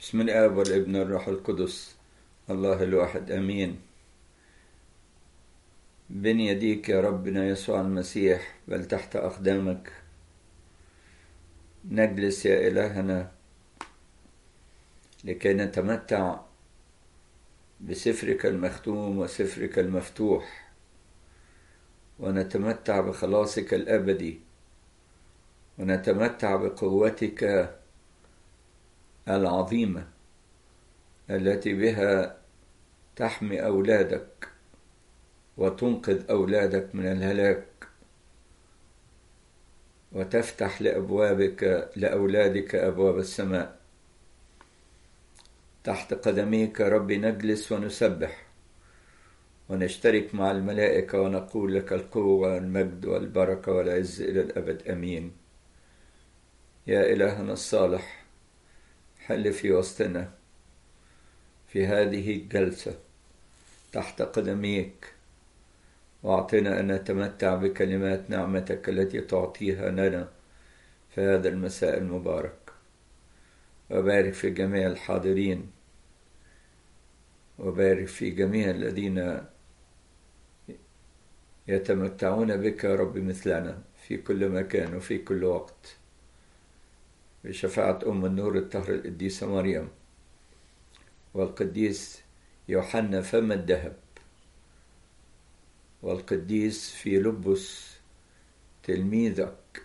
بسم الآب والابن والروح القدس الله الواحد آمين بين يديك يا ربنا يسوع المسيح بل تحت أقدامك نجلس يا إلهنا لكي نتمتع بسفرك المختوم وسفرك المفتوح ونتمتع بخلاصك الأبدي ونتمتع بقوتك العظيمة التي بها تحمي أولادك وتنقذ أولادك من الهلاك وتفتح لأبوابك لأولادك أبواب السماء تحت قدميك ربي نجلس ونسبح ونشترك مع الملائكة ونقول لك القوة والمجد والبركة والعز إلى الأبد أمين يا إلهنا الصالح حل في وسطنا في هذه الجلسة تحت قدميك واعطنا أن نتمتع بكلمات نعمتك التي تعطيها لنا في هذا المساء المبارك وبارك في جميع الحاضرين وبارك في جميع الذين يتمتعون بك يا رب مثلنا في كل مكان وفي كل وقت بشفاعة أم النور الطهر القديسة مريم والقديس يوحنا فم الذهب والقديس في لبس تلميذك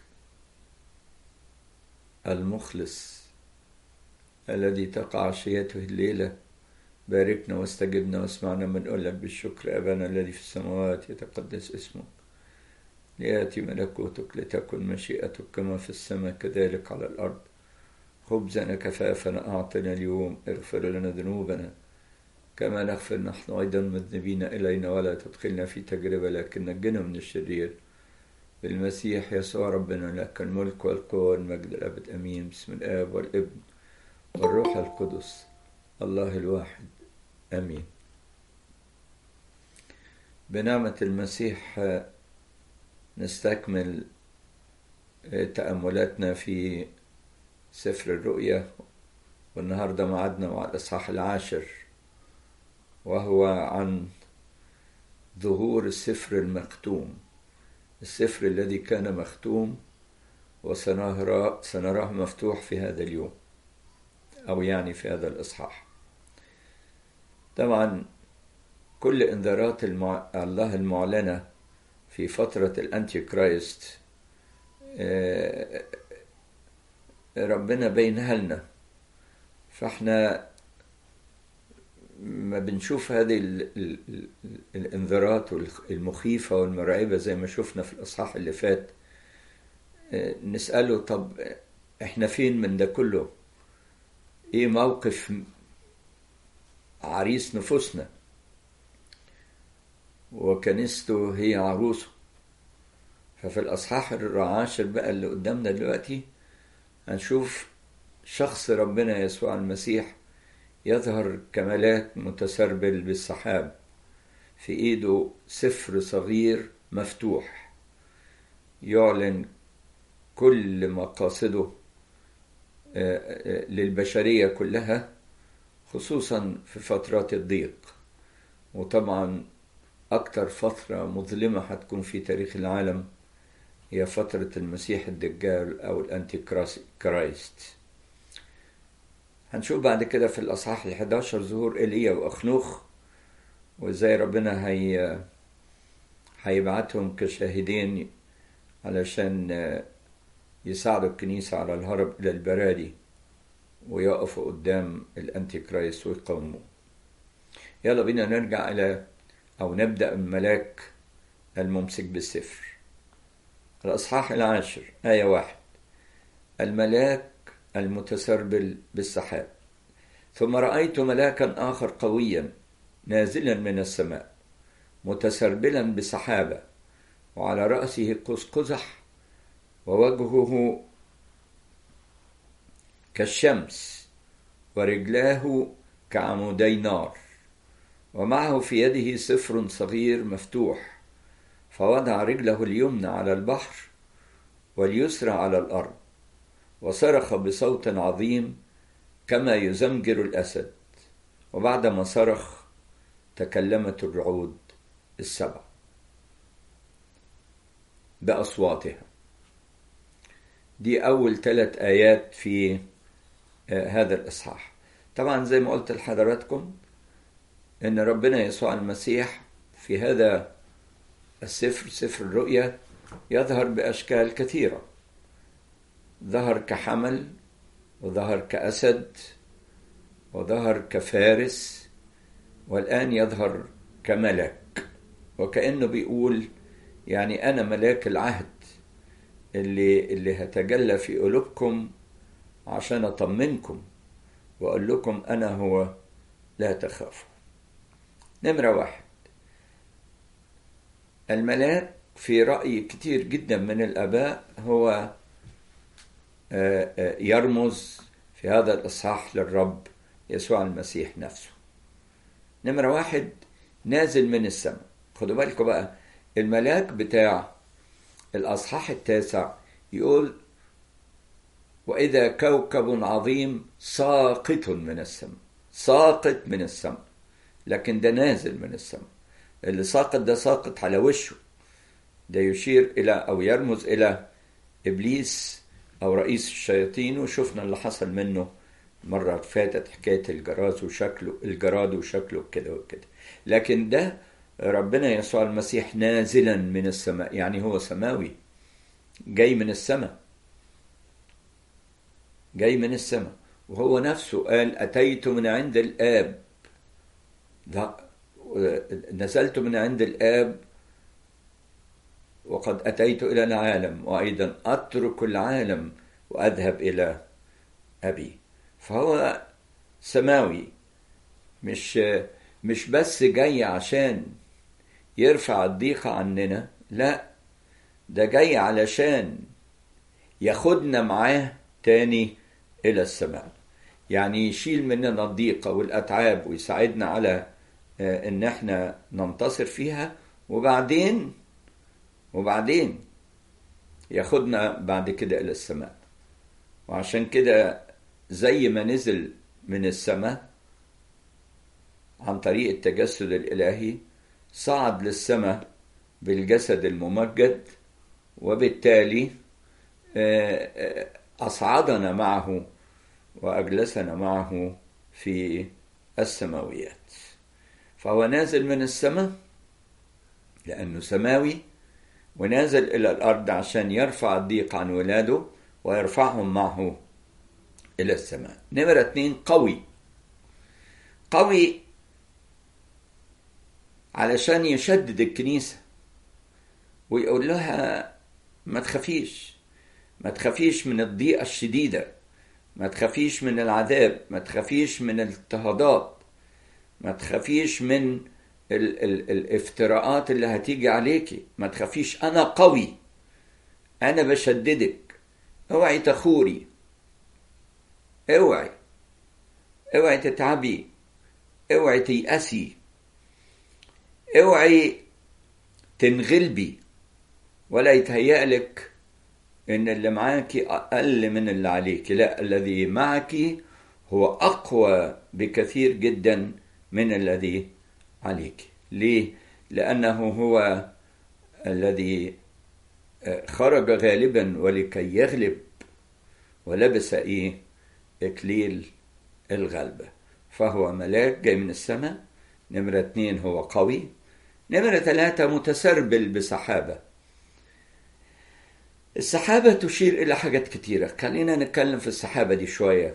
المخلص الذي تقع عشيته الليلة باركنا واستجبنا واسمعنا من نقول لك بالشكر أبانا الذي في السماوات يتقدس اسمك ليأتي ملكوتك لتكن مشيئتك كما في السماء كذلك على الأرض خبزنا كفافنا أعطنا اليوم اغفر لنا ذنوبنا كما نغفر نحن أيضا مذنبين إلينا ولا تدخلنا في تجربة لكن نجنا من الشرير بالمسيح يسوع ربنا لك الملك والقوة والمجد الأبد أمين بسم الآب والابن والروح القدس الله الواحد امين بنعمه المسيح نستكمل تاملاتنا في سفر الرؤيا والنهارده معدنا مع الاصحاح العاشر وهو عن ظهور السفر المختوم السفر الذي كان مختوم وسنراه سنراه مفتوح في هذا اليوم أو يعني في هذا الإصحاح طبعا كل إنذارات المع... الله المعلنة في فترة الأنتي كرايست ربنا بينها لنا فاحنا ما بنشوف هذه ال... ال... الانذارات المخيفة والمرعبة زي ما شفنا في الإصحاح اللي فات نسأله طب احنا فين من ده كله ايه موقف عريس نفوسنا وكنيسته هي عروسه ففي الأصحاح العاشر بقى اللي قدامنا دلوقتي هنشوف شخص ربنا يسوع المسيح يظهر كملاك متسربل بالسحاب في ايده سفر صغير مفتوح يعلن كل مقاصده للبشرية كلها خصوصا في فترات الضيق وطبعا أكتر فترة مظلمة هتكون في تاريخ العالم هي فترة المسيح الدجال أو الأنتي كرايست هنشوف بعد كده في الأصحاح الحداشر ظهور إيليا وأخنوخ وإزاي ربنا هي هيبعتهم كشاهدين علشان يساعدوا الكنيسة على الهرب إلى البراري ويقفوا قدام الأنتي كرايست ويقاوموا يلا بينا نرجع إلى أو نبدأ الملاك الممسك بالسفر الأصحاح العاشر آية واحد الملاك المتسربل بالسحاب ثم رأيت ملاكا آخر قويا نازلا من السماء متسربلا بسحابة وعلى رأسه قوس قزح ووجهه كالشمس ورجلاه كعمودي نار ومعه في يده سفر صغير مفتوح فوضع رجله اليمنى على البحر واليسرى على الارض وصرخ بصوت عظيم كما يزمجر الأسد وبعدما صرخ تكلمت الرعود السبع بأصواتها دي أول ثلاث آيات في هذا الإصحاح طبعا زي ما قلت لحضراتكم إن ربنا يسوع المسيح في هذا السفر سفر الرؤيا يظهر بأشكال كثيرة ظهر كحمل وظهر كأسد وظهر كفارس والآن يظهر كملك وكأنه بيقول يعني أنا ملاك العهد اللي اللي هتجلى في قلوبكم عشان أطمنكم وأقول لكم أنا هو لا تخافوا نمرة واحد الملاك في رأي كتير جدا من الآباء هو يرمز في هذا الإصحاح للرب يسوع المسيح نفسه نمرة واحد نازل من السماء خدوا بالكم بقى الملاك بتاع الأصحاح التاسع يقول وإذا كوكب عظيم ساقط من السماء ساقط من السماء لكن ده نازل من السماء اللي ساقط ده ساقط على وشه ده يشير إلى أو يرمز إلى إبليس أو رئيس الشياطين وشفنا اللي حصل منه مرة فاتت حكاية الجراز وشكله الجراد وشكله كده وكده لكن ده ربنا يسوع المسيح نازلا من السماء يعني هو سماوي جاي من السماء جاي من السماء وهو نفسه قال أتيت من عند الآب نزلت من عند الآب وقد أتيت إلى العالم وأيضا أترك العالم وأذهب إلى أبي فهو سماوي مش مش بس جاي عشان يرفع الضيقة عننا لا ده جاي علشان ياخدنا معاه تاني إلى السماء يعني يشيل مننا الضيقة والأتعاب ويساعدنا على إن احنا ننتصر فيها وبعدين وبعدين ياخدنا بعد كده إلى السماء وعشان كده زي ما نزل من السماء عن طريق التجسد الإلهي صعد للسماء بالجسد الممجد وبالتالي أصعدنا معه وأجلسنا معه في السماويات فهو نازل من السماء لأنه سماوي ونازل إلى الأرض عشان يرفع الضيق عن ولاده ويرفعهم معه إلى السماء نمرة اتنين قوي قوي علشان يشدد الكنيسة ويقول لها ما تخافيش ما تخافيش من الضيقة الشديدة ما تخافيش من العذاب ما تخافيش من الاضطهادات ما تخافيش من ال ال الافتراءات اللي هتيجي عليكي ما تخافيش أنا قوي أنا بشددك اوعي تخوري اوعي اوعي تتعبي اوعي تيأسي اوعي تنغلبي ولا يتهيألك ان اللي معاكي اقل من اللي عليك لا الذي معك هو اقوى بكثير جدا من الذي عليك ليه لانه هو الذي خرج غالبا ولكي يغلب ولبس ايه اكليل الغلبة فهو ملاك جاي من السماء نمرة اتنين هو قوي نمرة ثلاثة متسربل بسحابة السحابة تشير إلى حاجات كتيرة خلينا نتكلم في السحابة دي شوية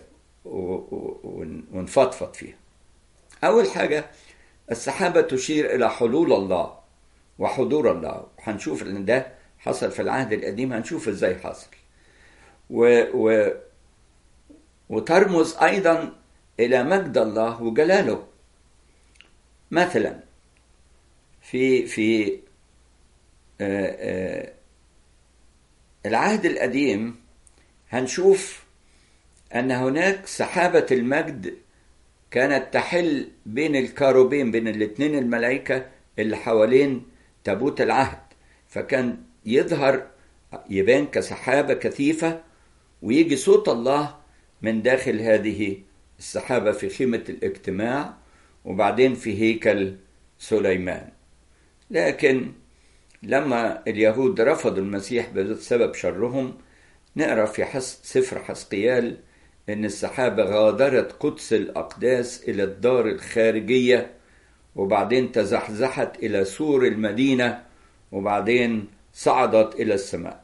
ونفضفض فيها أول حاجة السحابة تشير إلى حلول الله وحضور الله هنشوف إن ده حصل في العهد القديم هنشوف إزاي حصل و, و وترمز أيضا إلى مجد الله وجلاله مثلا في في آآ آآ العهد القديم هنشوف أن هناك سحابة المجد كانت تحل بين الكاروبين بين الاثنين الملائكة اللي حوالين تابوت العهد فكان يظهر يبان كسحابة كثيفة ويجي صوت الله من داخل هذه السحابة في خيمة الاجتماع وبعدين في هيكل سليمان لكن لما اليهود رفضوا المسيح بسبب شرهم نقرا في حس سفر حسقيال ان السحابه غادرت قدس الاقداس الى الدار الخارجيه وبعدين تزحزحت الى سور المدينه وبعدين صعدت الى السماء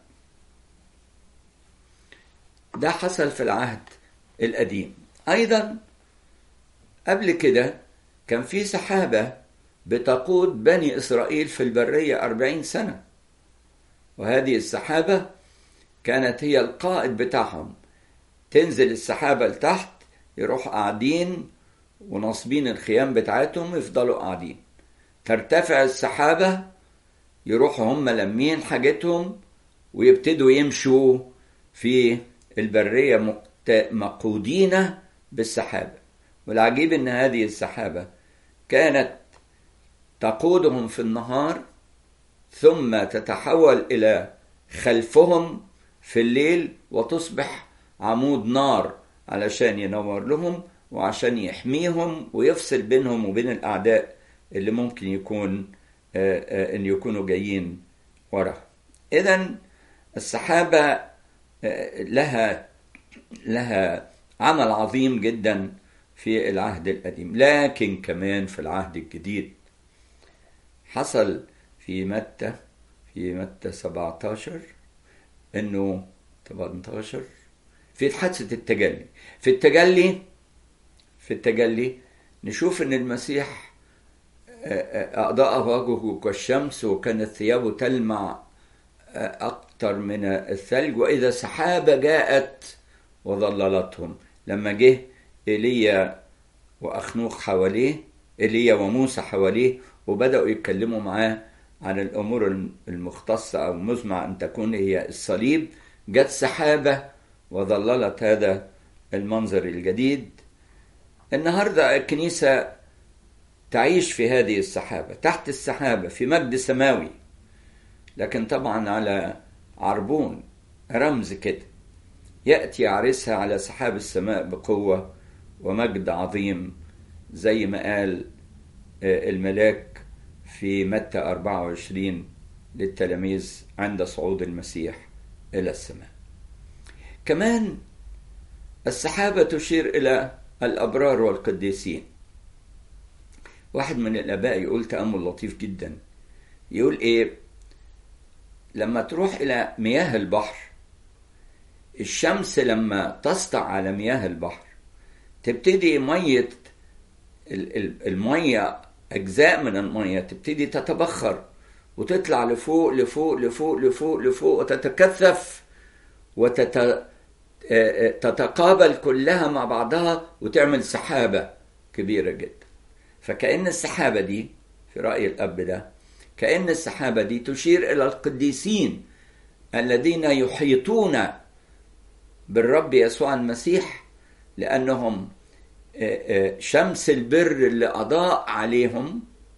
ده حصل في العهد القديم ايضا قبل كده كان في سحابه بتقود بني اسرائيل في البريه أربعين سنه وهذه السحابه كانت هي القائد بتاعهم تنزل السحابة لتحت يروحوا قاعدين وناصبين الخيام بتاعتهم يفضلوا قاعدين ترتفع السحابة يروحوا هم لمين حاجتهم ويبتدوا يمشوا في البرية مقودين بالسحابة والعجيب ان هذه السحابة كانت تقودهم في النهار ثم تتحول الى خلفهم في الليل وتصبح عمود نار علشان ينور لهم وعشان يحميهم ويفصل بينهم وبين الأعداء اللي ممكن يكون أن يكونوا جايين ورا إذا السحابة لها لها عمل عظيم جدا في العهد القديم لكن كمان في العهد الجديد حصل في متى في متى 17 انه 18 في حادثة التجلي في التجلي في التجلي نشوف ان المسيح أضاء وجهه كالشمس وكانت ثيابه تلمع أكثر من الثلج وإذا سحابة جاءت وظللتهم لما جه إيليا وأخنوخ حواليه إيليا وموسى حواليه وبدأوا يتكلموا معاه عن الأمور المختصة أو مزمع أن تكون هي الصليب جت سحابة وظللت هذا المنظر الجديد النهاردة الكنيسة تعيش في هذه السحابة تحت السحابة في مجد سماوي لكن طبعا على عربون رمز كده يأتي عريسها على سحاب السماء بقوة ومجد عظيم زي ما قال الملاك في متى 24 للتلاميذ عند صعود المسيح إلى السماء كمان السحابة تشير إلى الأبرار والقديسين واحد من الآباء يقول تأمل لطيف جدا يقول إيه لما تروح إلى مياه البحر الشمس لما تسطع على مياه البحر تبتدي مية المية أجزاء من المية تبتدي تتبخر وتطلع لفوق لفوق لفوق لفوق لفوق وتتكثف وتتقابل كلها مع بعضها وتعمل سحابة كبيرة جدا فكأن السحابة دي في رأي الأب ده كأن السحابة دي تشير إلى القديسين الذين يحيطون بالرب يسوع المسيح لأنهم شمس البر اللي أضاء عليهم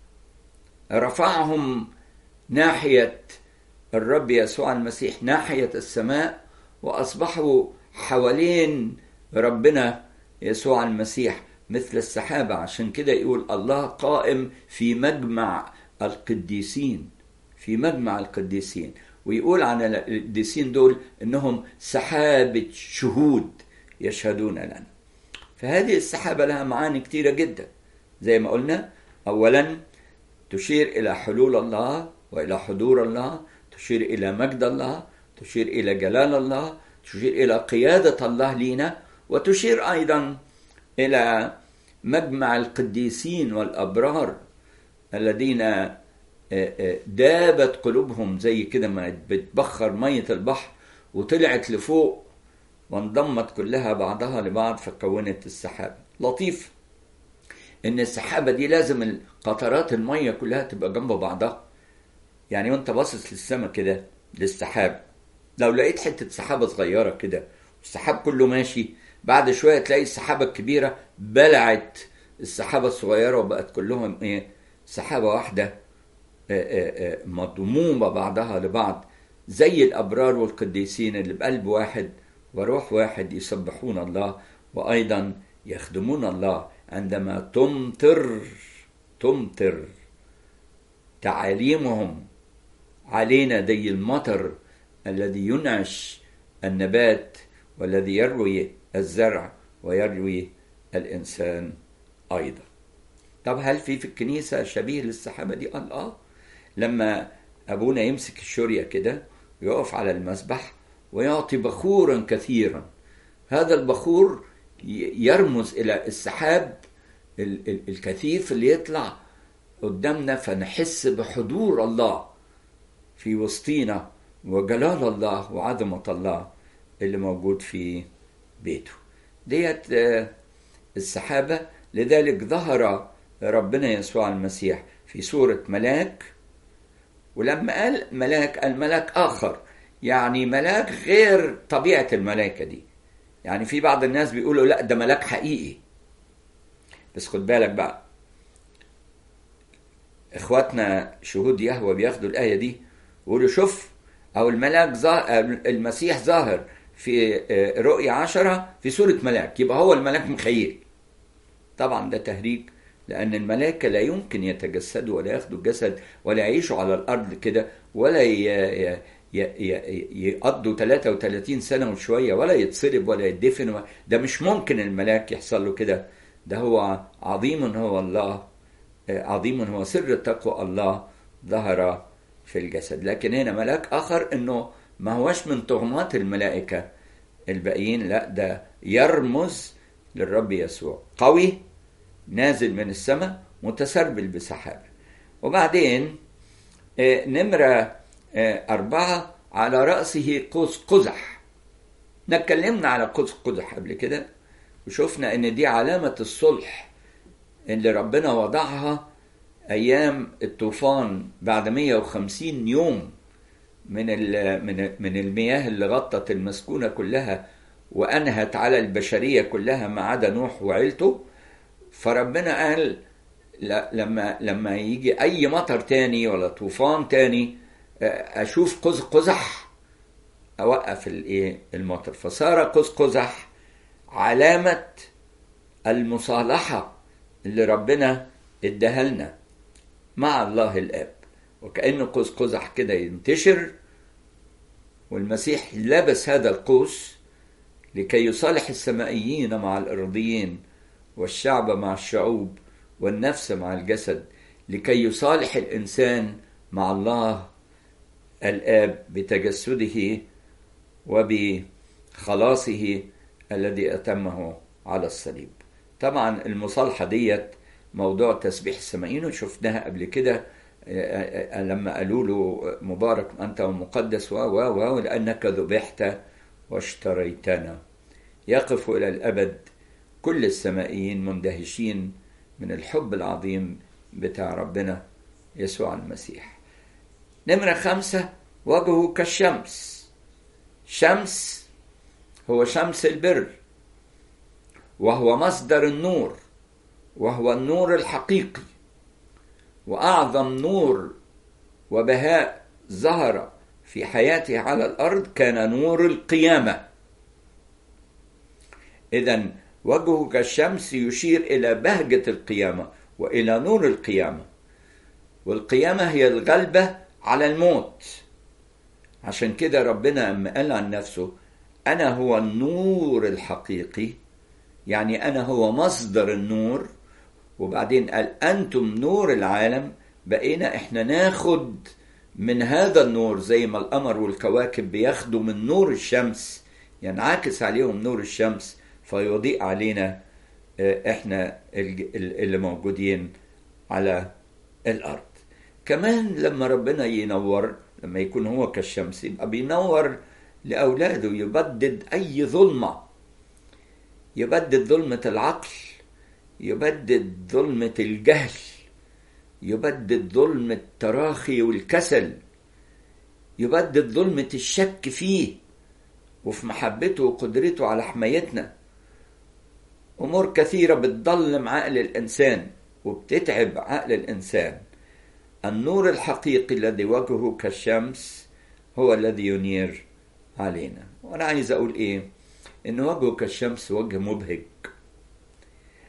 رفعهم ناحية الرب يسوع المسيح ناحية السماء وأصبحوا حوالين ربنا يسوع المسيح مثل السحابة عشان كده يقول الله قائم في مجمع القديسين في مجمع القديسين ويقول عن القديسين دول انهم سحابة شهود يشهدون لنا فهذه السحابة لها معاني كتيرة جدا زي ما قلنا أولا تشير إلى حلول الله وإلى حضور الله تشير إلى مجد الله تشير إلى جلال الله تشير إلى قيادة الله لينا وتشير أيضا إلى مجمع القديسين والأبرار الذين دابت قلوبهم زي كده ما بتبخر مية البحر وطلعت لفوق وانضمت كلها بعضها لبعض فكونت السحابة لطيف ان السحابة دي لازم قطرات المية كلها تبقى جنب بعضها يعني وانت باصص للسماء كده للسحاب لو لقيت حتة سحابة صغيرة كده والسحاب كله ماشي بعد شوية تلاقي السحابة الكبيرة بلعت السحابة الصغيرة وبقت كلهم ايه سحابة واحدة مضمومة بعضها لبعض زي الأبرار والقديسين اللي بقلب واحد وروح واحد يسبحون الله وأيضا يخدمون الله عندما تمطر تمطر تعاليمهم علينا زي المطر الذي ينعش النبات والذي يروي الزرع ويروي الانسان ايضا طب هل في في الكنيسه شبيه للسحابه دي قال اه لما ابونا يمسك الشوريه كده ويقف على المسبح ويعطي بخورا كثيرا هذا البخور يرمز الى السحاب الكثيف اللي يطلع قدامنا فنحس بحضور الله في وسطينا وجلال الله وعظمة الله اللي موجود في بيته ديت السحابة لذلك ظهر ربنا يسوع المسيح في صورة ملاك ولما قال ملاك قال ملاك آخر يعني ملاك غير طبيعة الملائكة دي يعني في بعض الناس بيقولوا لا ده ملاك حقيقي بس خد بالك بقى اخواتنا شهود يهوى بياخدوا الآية دي ويقولوا شوف أو الملاك ظاهر المسيح ظاهر في رؤية عشرة في صورة ملاك يبقى هو الملاك مخيل طبعا ده تهريج لأن الملائكة لا يمكن يتجسدوا ولا ياخدوا الجسد ولا يعيشوا على الأرض كده ولا ي... يقضوا 33 سنة وشوية ولا يتصلب ولا يدفن ده مش ممكن الملاك يحصل له كده ده هو عظيم هو الله عظيم هو سر تقوى الله ظهر في الجسد لكن هنا ملاك آخر أنه ما هوش من طغمات الملائكة الباقيين لا ده يرمز للرب يسوع قوي نازل من السماء متسربل بسحابة وبعدين نمرة أربعة على رأسه قوس قزح نتكلمنا على قوس قزح قبل كده وشفنا ان دي علامة الصلح اللي ربنا وضعها ايام الطوفان بعد 150 يوم من من من المياه اللي غطت المسكونة كلها وانهت على البشرية كلها ما عدا نوح وعيلته فربنا قال لما لما يجي اي مطر تاني ولا طوفان تاني اشوف قز قزح اوقف الايه المطر فصار قز قزح علامة المصالحة اللي ربنا اداها لنا مع الله الاب وكأن قوس قزح كده ينتشر والمسيح لبس هذا القوس لكي يصالح السمائيين مع الارضيين والشعب مع الشعوب والنفس مع الجسد لكي يصالح الانسان مع الله الاب بتجسده وبخلاصه الذي اتمه على الصليب طبعا المصالحه ديت موضوع تسبيح السمائيين وشفناها قبل كده لما قالوا له مبارك انت ومقدس و و و لانك ذبحت واشتريتنا يقف الى الابد كل السمائيين مندهشين من الحب العظيم بتاع ربنا يسوع المسيح نمرة خمسة وجهه كالشمس شمس هو شمس البر وهو مصدر النور وهو النور الحقيقي واعظم نور وبهاء ظهر في حياته على الارض كان نور القيامه اذا وجهه كالشمس يشير الى بهجه القيامه والى نور القيامه والقيامه هي الغلبه على الموت عشان كده ربنا اما قال عن نفسه انا هو النور الحقيقي يعني انا هو مصدر النور وبعدين قال انتم نور العالم بقينا احنا ناخد من هذا النور زي ما القمر والكواكب بياخدوا من نور الشمس ينعكس يعني عليهم نور الشمس فيضيء علينا احنا اللي موجودين على الارض كمان لما ربنا ينور لما يكون هو كالشمس يبقى بينور لاولاده يبدد اي ظلمه يبدد ظلمه العقل يبدد ظلمة الجهل يبدد ظلمة التراخي والكسل يبدد ظلمة الشك فيه وفي محبته وقدرته على حمايتنا أمور كثيرة بتضلم عقل الإنسان وبتتعب عقل الإنسان النور الحقيقي الذي وجهه كالشمس هو الذي ينير علينا وأنا عايز أقول إيه إن وجهه كالشمس وجه مبهج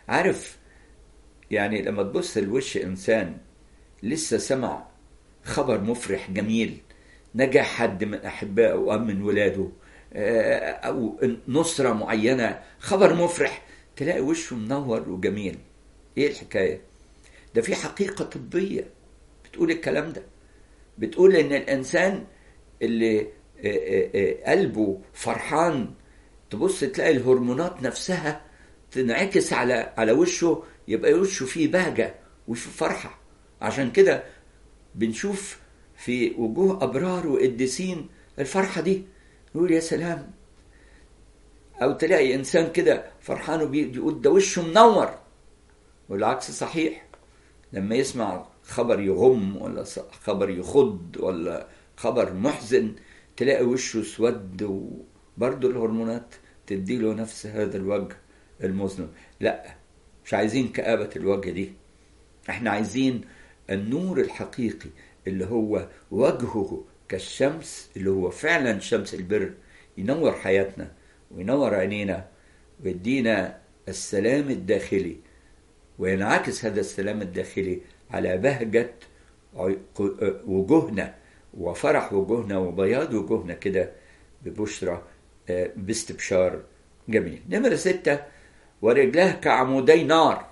عارف يعني لما تبص لوش انسان لسه سمع خبر مفرح جميل نجاح حد من احبائه او من ولاده او نصره معينه خبر مفرح تلاقي وشه منور وجميل ايه الحكايه ده في حقيقه طبيه بتقول الكلام ده بتقول ان الانسان اللي قلبه فرحان تبص تلاقي الهرمونات نفسها تنعكس على على وشه يبقى وشه فيه بهجه وشه فرحه عشان كده بنشوف في وجوه ابرار وقديسين الفرحه دي نقول يا سلام او تلاقي انسان كده فرحان وبيقول ده وشه منور والعكس صحيح لما يسمع خبر يغم ولا خبر يخض ولا خبر محزن تلاقي وشه اسود وبرضه الهرمونات تديله نفس هذا الوجه المظلم لا مش عايزين كآبة الوجه دي احنا عايزين النور الحقيقي اللي هو وجهه كالشمس اللي هو فعلا شمس البر ينور حياتنا وينور عينينا ويدينا السلام الداخلي وينعكس هذا السلام الداخلي على بهجة وجوهنا وفرح وجوهنا وبياض وجوهنا كده ببشرة باستبشار جميل نمرة ستة ورجلاه كعمودي نار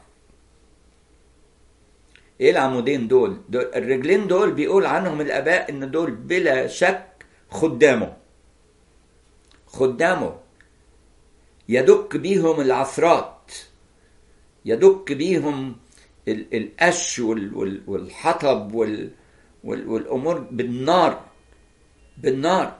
ايه العمودين دول؟ دول الرجلين دول بيقول عنهم الاباء ان دول بلا شك خدامه خدامه يدك بيهم العثرات يدك بيهم القش والحطب والامور بالنار بالنار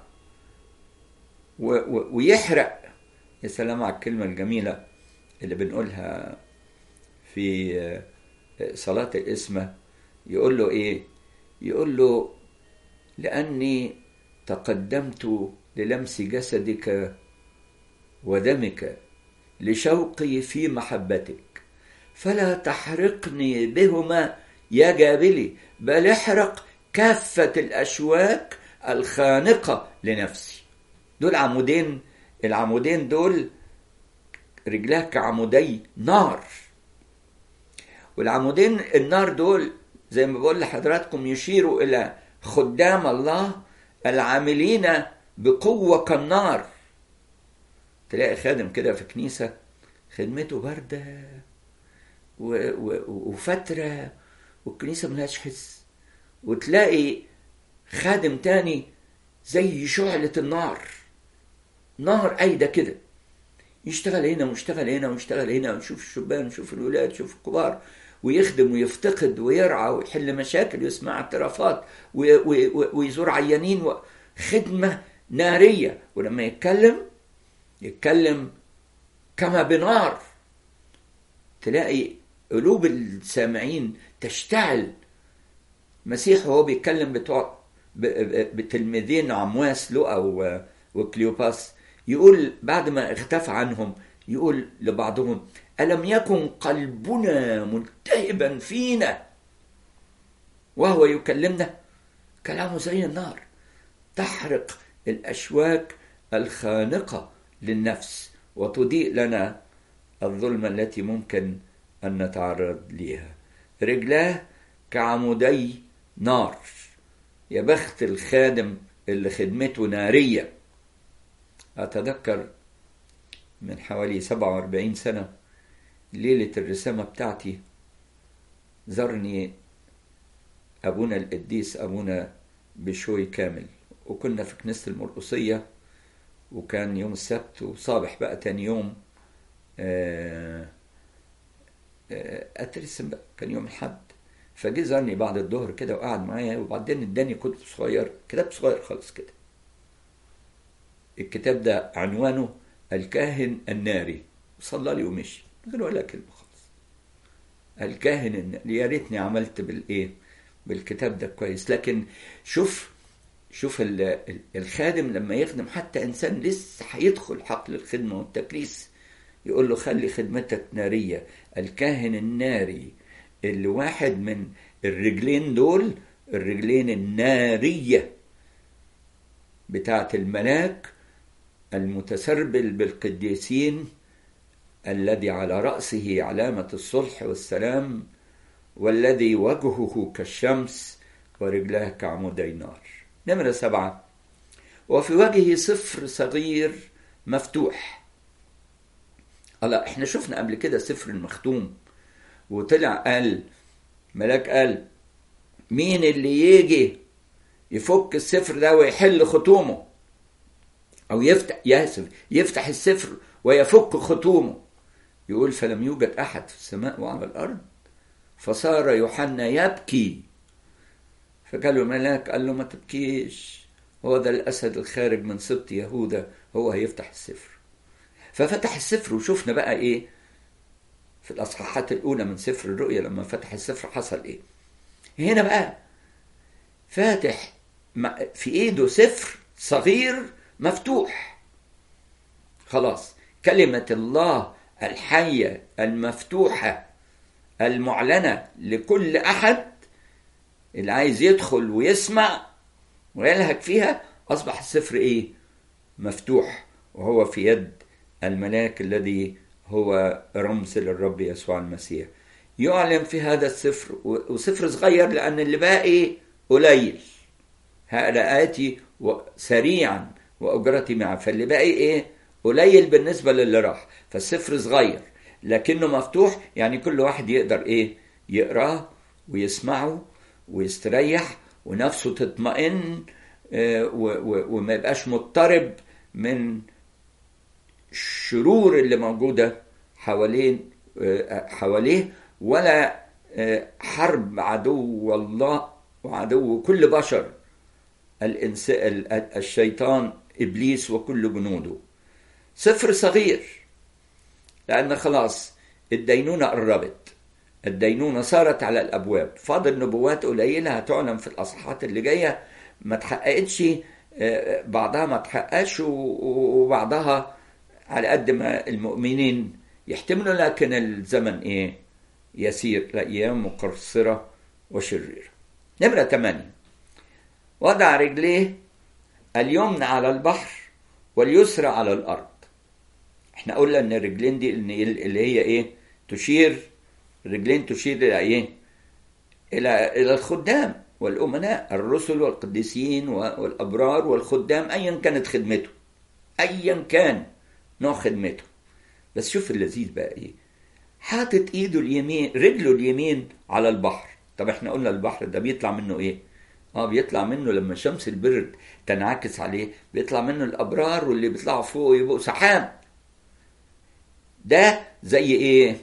ويحرق يا سلام على الكلمه الجميله اللي بنقولها في صلاة الإسمة يقول له إيه؟ يقول له لأني تقدمت للمس جسدك ودمك لشوقي في محبتك فلا تحرقني بهما يا جابلي بل احرق كافة الأشواك الخانقة لنفسي دول عمودين العمودين دول رجلاه كعمودي نار والعمودين النار دول زي ما بقول لحضراتكم يشيروا الى خدام الله العاملين بقوة كالنار تلاقي خادم كده في كنيسة خدمته باردة وفترة والكنيسة ملهاش حس وتلاقي خادم تاني زي شعلة النار نار قايدة كده يشتغل هنا ويشتغل هنا ويشتغل هنا ويشوف الشبان ويشوف الولاد ويشوف الكبار ويخدم ويفتقد ويرعى ويحل مشاكل ويسمع اعترافات ويزور عيانين خدمة نارية ولما يتكلم يتكلم كما بنار تلاقي قلوب السامعين تشتعل مسيح وهو بيتكلم بتوع بتلميذين عمواس لؤى وكليوباس يقول بعد ما اختفى عنهم يقول لبعضهم ألم يكن قلبنا ملتهبا فينا وهو يكلمنا كلامه زي النار تحرق الأشواك الخانقة للنفس وتضيء لنا الظلمة التي ممكن أن نتعرض لها رجلاه كعمودي نار يا بخت الخادم اللي خدمته ناريه أتذكر من حوالي 47 سنة ليلة الرسامة بتاعتي زارني أبونا القديس أبونا بشوي كامل وكنا في كنيسة المرقصية وكان يوم السبت وصابح بقى تاني يوم أترسم بقى كان يوم الحد فجه زارني بعد الظهر كده وقعد معايا وبعدين اداني كتب صغير كتاب صغير خالص كده الكتاب ده عنوانه الكاهن الناري صلى لي ومشي من غير ولا كلمه خالص الكاهن الناري يا ريتني عملت بالايه بالكتاب ده كويس لكن شوف شوف الخادم لما يخدم حتى انسان لسه هيدخل حقل الخدمه والتكريس يقول له خلي خدمتك ناريه الكاهن الناري اللي واحد من الرجلين دول الرجلين الناريه بتاعت الملاك المتسربل بالقديسين الذي على رأسه علامة الصلح والسلام والذي وجهه كالشمس ورجلاه كعمودي نار نمرة سبعة وفي وجهه صفر صغير مفتوح الله احنا شفنا قبل كده سفر المختوم وطلع قال ملاك قال مين اللي يجي يفك السفر ده ويحل ختومه او يفتح ياسف يفتح السفر ويفك ختومه يقول فلم يوجد احد في السماء وعلى الارض فصار يوحنا يبكي فقال له الملاك قال له ما تبكيش هو ده الاسد الخارج من سبط يهوذا هو هيفتح السفر ففتح السفر وشفنا بقى ايه في الاصحاحات الاولى من سفر الرؤيا لما فتح السفر حصل ايه هنا بقى فاتح في ايده سفر صغير مفتوح خلاص كلمة الله الحية المفتوحة المعلنة لكل أحد اللي عايز يدخل ويسمع ويلهك فيها أصبح السفر إيه؟ مفتوح وهو في يد الملاك الذي هو رمز للرب يسوع المسيح يعلن في هذا السفر وسفر صغير لأن اللي باقي قليل هذا آتي سريعا وأجرتي معه فاللي باقي إيه؟ قليل بالنسبة للي راح فالسفر صغير لكنه مفتوح يعني كل واحد يقدر إيه؟ يقراه ويسمعه ويستريح ونفسه تطمئن وما يبقاش مضطرب من الشرور اللي موجودة حوالين حواليه ولا حرب عدو الله وعدو كل بشر الإنسان الشيطان إبليس وكل جنوده سفر صغير لأن خلاص الدينونة قربت الدينونة صارت على الأبواب فاضل نبوات قليلة هتعلن في الأصحاحات اللي جاية ما تحققتش بعضها ما تحققش وبعضها على قد ما المؤمنين يحتملوا لكن الزمن ايه يسير لأيام مقصرة وشريرة نمرة 8 وضع رجليه اليمنى على البحر واليسرى على الأرض احنا قلنا ان الرجلين دي اللي هي ايه تشير الرجلين تشير الى ايه الى الى الخدام والامناء الرسل والقديسين والابرار والخدام ايا كانت خدمته ايا كان نوع خدمته بس شوف اللذيذ بقى ايه حاطط ايده اليمين رجله اليمين على البحر طب احنا قلنا البحر ده بيطلع منه ايه اه بيطلع منه لما شمس البر تنعكس عليه بيطلع منه الابرار واللي بيطلعوا فوق يبقوا سحاب ده زي ايه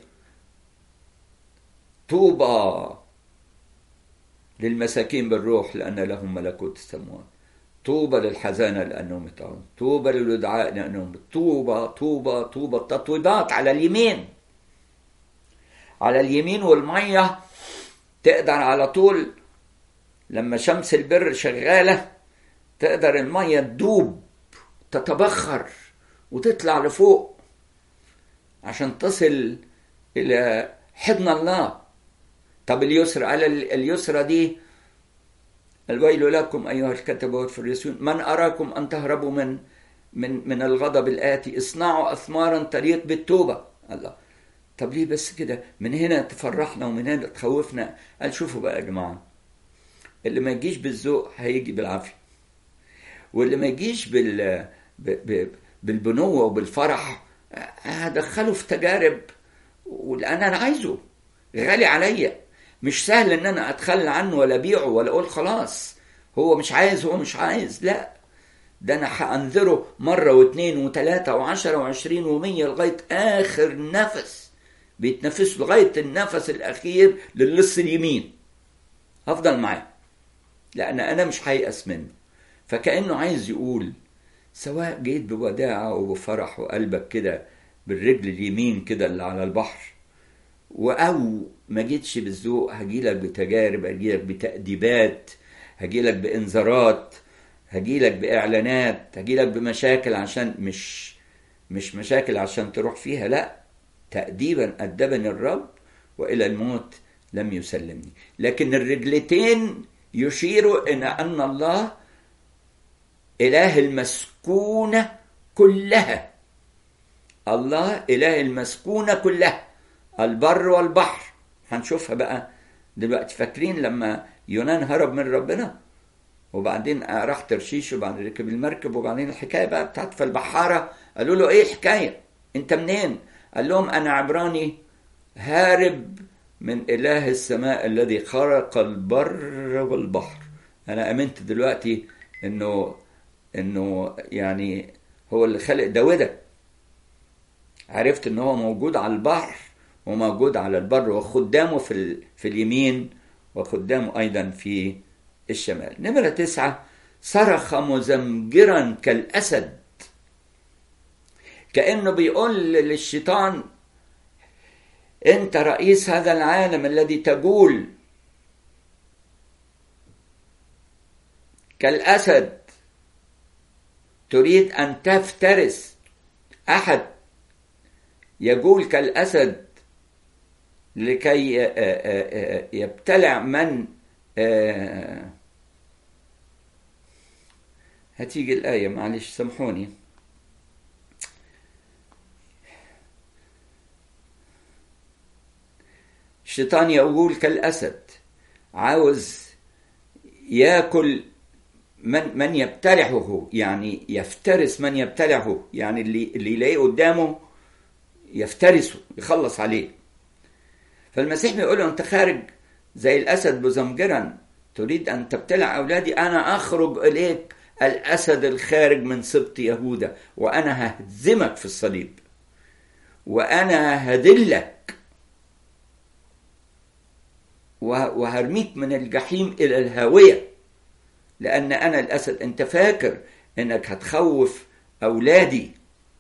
طوبى للمساكين بالروح لان لهم ملكوت السماوات طوبى للحزانة لأنهم يطعون طوبى للدعاء لأنهم طوبى طوبى طوبى التطويبات على اليمين على اليمين والمية تقدر على طول لما شمس البر شغالة تقدر المية تدوب تتبخر وتطلع لفوق عشان تصل إلى حضن الله طب اليسرى على اليسرى دي الويل لكم أيها الكتبة والفريسيون من أراكم أن تهربوا من من من الغضب الآتي اصنعوا أثمارا تليق بالتوبة الله طب ليه بس كده من هنا تفرحنا ومن هنا تخوفنا قال شوفوا بقى يا جماعة اللي ما يجيش بالذوق هيجي بالعافية واللي ما يجيش بال بالبنوة وبالفرح هدخله في تجارب واللي انا عايزه غالي عليا مش سهل ان انا اتخلى عنه ولا ابيعه ولا اقول خلاص هو مش عايز هو مش عايز لا ده انا هانذره مرة واثنين وثلاثة وعشرة وعشرين ومية لغاية اخر نفس بيتنفس لغاية النفس الاخير للص اليمين هفضل معاه لان انا مش هيأس منه فكأنه عايز يقول سواء جيت بوداعة وبفرح وقلبك كده بالرجل اليمين كده اللي على البحر او ما جيتش بالذوق هجيلك بتجارب هجيلك بتأديبات هجيلك بإنذارات هجيلك بإعلانات هجيلك بمشاكل عشان مش مش مشاكل عشان تروح فيها لا تأديبا أدبني الرب وإلى الموت لم يسلمني لكن الرجلتين يشيروا إلى أن الله إله المسكونة كلها الله إله المسكونة كلها البر والبحر هنشوفها بقى دلوقتي فاكرين لما يونان هرب من ربنا وبعدين راح ترشيش وبعدين ركب المركب وبعدين الحكايه بقى بتاعت في البحاره قالوا له ايه الحكايه؟ انت منين؟ قال لهم انا عبراني هارب من اله السماء الذي خلق البر والبحر انا امنت دلوقتي انه انه يعني هو اللي خلق داوده عرفت ان هو موجود على البحر وموجود على البر وخدامه في ال... في اليمين وخدامه ايضا في الشمال نمرة تسعة صرخ مزمجرا كالأسد كأنه بيقول للشيطان أنت رئيس هذا العالم الذي تقول كالأسد تريد أن تفترس أحد يقول كالأسد لكي يبتلع من هتيجي الآية معلش سامحوني الشيطان يقول كالأسد عاوز ياكل من من يبتلعه يعني يفترس من يبتلعه يعني اللي اللي يلاقيه قدامه يفترسه يخلص عليه فالمسيح بيقول له انت خارج زي الاسد مزمجرا تريد ان تبتلع اولادي انا اخرج اليك الاسد الخارج من سبط يهوذا وانا ههزمك في الصليب وانا هدلك وهرميك من الجحيم الى الهاويه لان انا الاسد انت فاكر انك هتخوف اولادي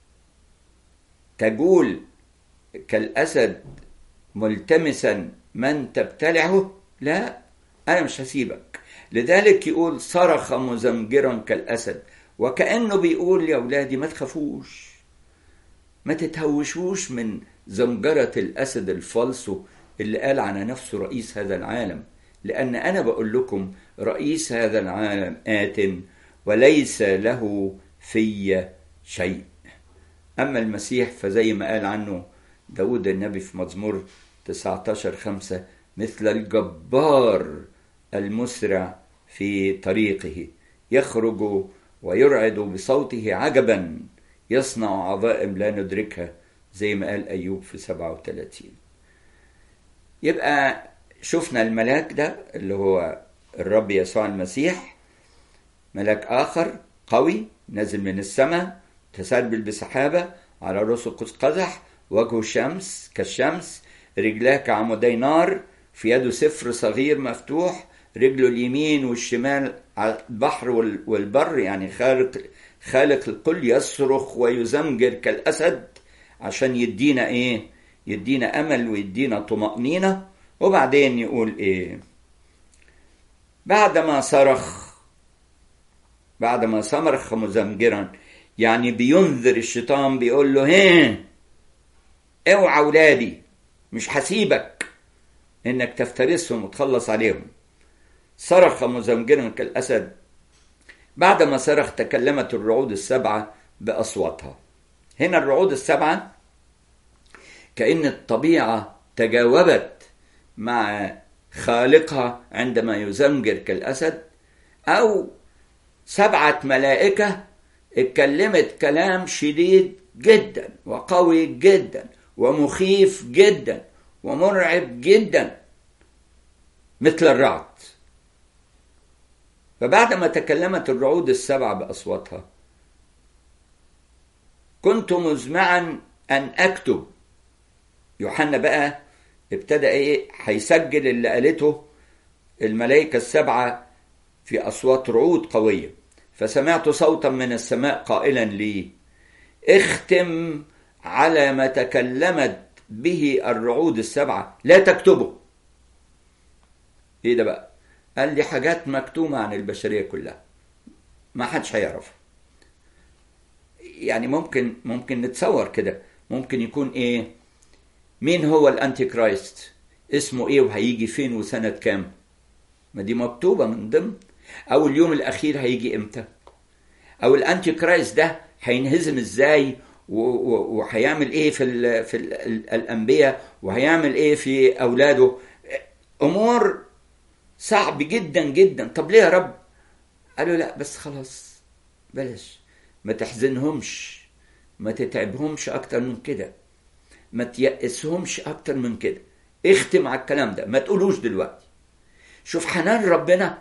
تقول كالاسد ملتمسا من تبتلعه لا انا مش هسيبك لذلك يقول صرخ مزمجرا كالاسد وكانه بيقول يا اولادي ما تخافوش ما تتهوشوش من زمجرة الأسد الفالصو اللي قال على نفسه رئيس هذا العالم لأن أنا بقول لكم رئيس هذا العالم آت وليس له في شيء أما المسيح فزي ما قال عنه داود النبي في مزمور 19 خمسة مثل الجبار المسرع في طريقه يخرج ويرعد بصوته عجبا يصنع عظائم لا ندركها زي ما قال أيوب في 37 يبقى شفنا الملاك ده اللي هو الرب يسوع المسيح ملاك آخر قوي نازل من السماء تسربل بسحابة على رأسه القدس قزح وجهه شمس كالشمس رجلاه كعمودي نار في يده سفر صغير مفتوح رجله اليمين والشمال على البحر والبر يعني خالق خالق الكل يصرخ ويزمجر كالاسد عشان يدينا ايه يدينا امل ويدينا طمانينه وبعدين يقول ايه بعدما صرخ بعدما صرخ مزمجرا يعني بينذر الشيطان بيقول له هين اوعى اولادي مش هسيبك انك تفترسهم وتخلص عليهم صرخ مزمجرا كالاسد بعدما صرخ تكلمت الرعود السبعه باصواتها هنا الرعود السبعه كان الطبيعه تجاوبت مع خالقها عندما يزمجر كالاسد او سبعه ملائكه اتكلمت كلام شديد جدا وقوي جدا ومخيف جدا ومرعب جدا مثل الرعد فبعدما تكلمت الرعود السبع باصواتها كنت مزمعا ان اكتب يوحنا بقى ابتدى ايه هيسجل اللي قالته الملائكه السبعه في اصوات رعود قويه فسمعت صوتا من السماء قائلا لي اختم على ما تكلمت به الرعود السبعه لا تكتبه ايه ده بقى قال لي حاجات مكتومه عن البشريه كلها ما حدش هيعرفها يعني ممكن ممكن نتصور كده ممكن يكون ايه مين هو الانتي كرايست اسمه ايه وهيجي فين وسنه كام ما دي مكتوبه من ضمن او اليوم الاخير هيجي امتى او الانتي كرايست ده هينهزم ازاي وهيعمل ايه في ال في ال الانبياء وهيعمل ايه في اولاده امور صعب جدا جدا طب ليه يا رب قالوا لا بس خلاص بلاش ما تحزنهمش ما تتعبهمش اكتر من كده ما تيأسهمش اكتر من كده اختم على الكلام ده ما تقولوش دلوقتي شوف حنان ربنا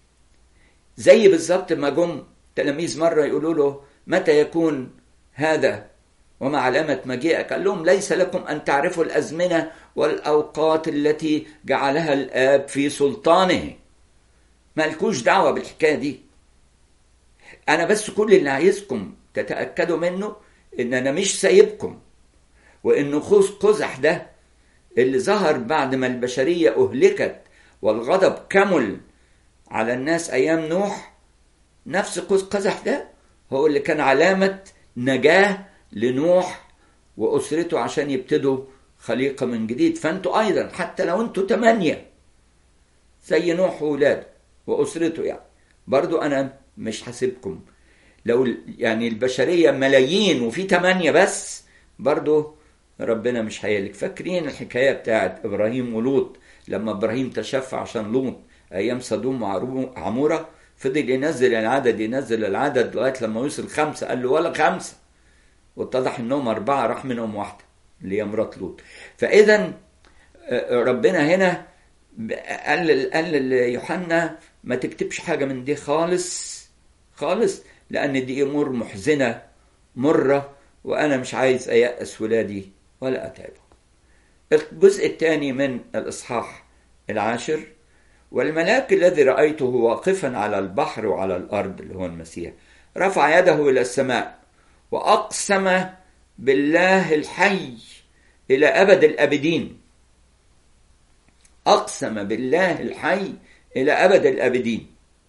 زي بالظبط ما جم تلاميذ مره يقولوا له متى يكون هذا وما علامة مجيئك قال لهم ليس لكم أن تعرفوا الأزمنة والأوقات التي جعلها الآب في سلطانه مالكوش دعوة بالحكاية دي أنا بس كل اللي عايزكم تتأكدوا منه إن أنا مش سايبكم وإن خوص قزح ده اللي ظهر بعد ما البشرية أهلكت والغضب كمل على الناس أيام نوح نفس قوس قزح ده هو اللي كان علامة نجاة لنوح وأسرته عشان يبتدوا خليقة من جديد فأنتوا أيضا حتى لو أنتوا تمانية زي نوح وولاده وأسرته يعني برضو أنا مش هسيبكم لو يعني البشرية ملايين وفي تمانية بس برضو ربنا مش هيلك فاكرين الحكاية بتاعت إبراهيم ولوط لما إبراهيم تشفع عشان لوط أيام صدوم وعمورة فضل ينزل العدد ينزل العدد لغاية لما وصل خمسة قال له ولا خمسة واتضح انهم أربعة راح منهم واحدة اللي هي مرات لوط فإذا ربنا هنا قال قال ليوحنا ما تكتبش حاجة من دي خالص خالص لأن دي أمور محزنة مرة وأنا مش عايز أيأس ولادي ولا أتعبهم الجزء الثاني من الإصحاح العاشر والملاك الذي رأيته واقفا على البحر وعلى الأرض اللي هو المسيح رفع يده إلى السماء وأقسم بالله الحي إلى أبد الأبدين أقسم بالله الحي إلى أبد الأبدين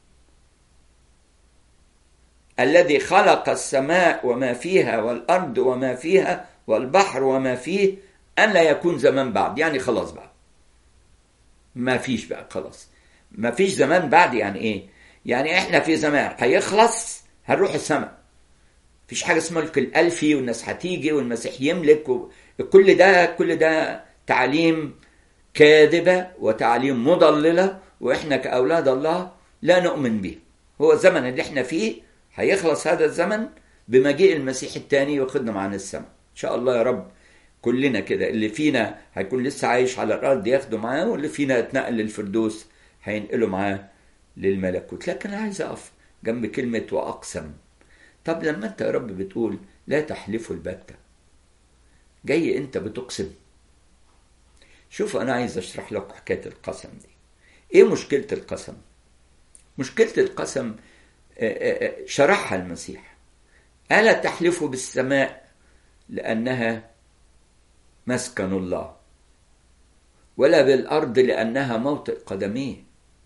الذي خلق السماء وما فيها والأرض وما فيها والبحر وما فيه أن لا يكون زمان بعد يعني خلاص بقى ما فيش بقى خلاص ما فيش زمان بعد يعني ايه يعني احنا في زمان هيخلص هنروح السماء فيش حاجه اسمها ملك الالفي والناس هتيجي والمسيح يملك و... كل ده كل ده تعليم كاذبه وتعليم مضلله واحنا كاولاد الله لا نؤمن به هو الزمن اللي احنا فيه هيخلص هذا الزمن بمجيء المسيح الثاني وياخدنا معانا السماء ان شاء الله يا رب كلنا كده اللي فينا هيكون لسه عايش على الارض ياخده معاه واللي فينا اتنقل للفردوس هينقله معاه للملكوت لكن انا عايز اقف جنب كلمه واقسم طب لما انت يا رب بتقول لا تحلفوا البتة جاي انت بتقسم شوف انا عايز اشرح لك حكايه القسم دي ايه مشكله القسم مشكله القسم شرحها المسيح الا تحلفوا بالسماء لانها مسكن الله ولا بالارض لانها موطئ قدميه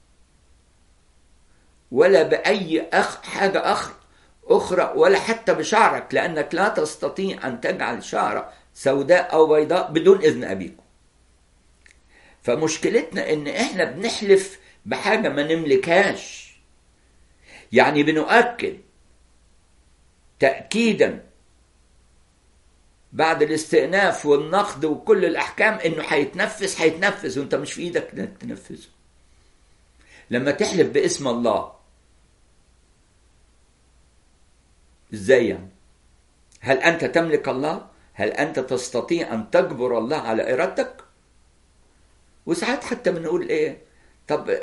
ولا باي أخ حاجه اخرى اخرى ولا حتى بشعرك لانك لا تستطيع ان تجعل شعره سوداء او بيضاء بدون اذن ابيكم فمشكلتنا ان احنا بنحلف بحاجه ما نملكهاش يعني بنؤكد تاكيدا بعد الاستئناف والنقد وكل الاحكام انه هيتنفذ هيتنفذ وانت مش في ايدك انك تنفذه لما تحلف باسم الله ازاي يعني هل انت تملك الله هل انت تستطيع ان تجبر الله على ارادتك وساعات حتى بنقول ايه طب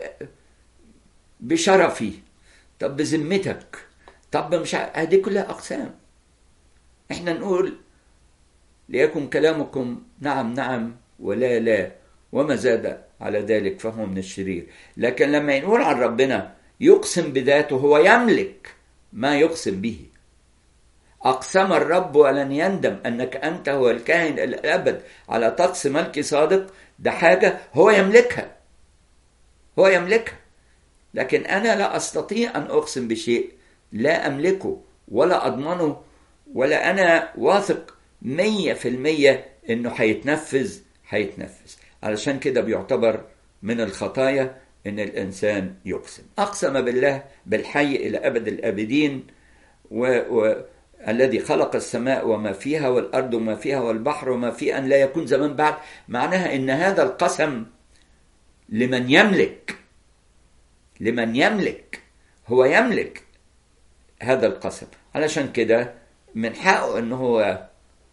بشرفي طب بذمتك طب مش هذه كلها اقسام احنا نقول ليكن كلامكم نعم نعم ولا لا وما زاد على ذلك فهو من الشرير لكن لما يقول عن ربنا يقسم بذاته هو يملك ما يقسم به أقسم الرب ولن يندم أنك أنت هو الكاهن الأبد على طقس ملك صادق ده حاجة هو يملكها هو يملكها لكن أنا لا أستطيع أن أقسم بشيء لا أملكه ولا أضمنه ولا أنا واثق مية في المية إنه هيتنفذ هيتنفذ علشان كده بيعتبر من الخطايا إن الإنسان يقسم أقسم بالله بالحي إلى أبد الآبدين و, و الذي خلق السماء وما فيها والأرض وما فيها والبحر وما فيه أن لا يكون زمان بعد معناها إن هذا القسم لمن يملك لمن يملك هو يملك هذا القسم علشان كده من حقه ان هو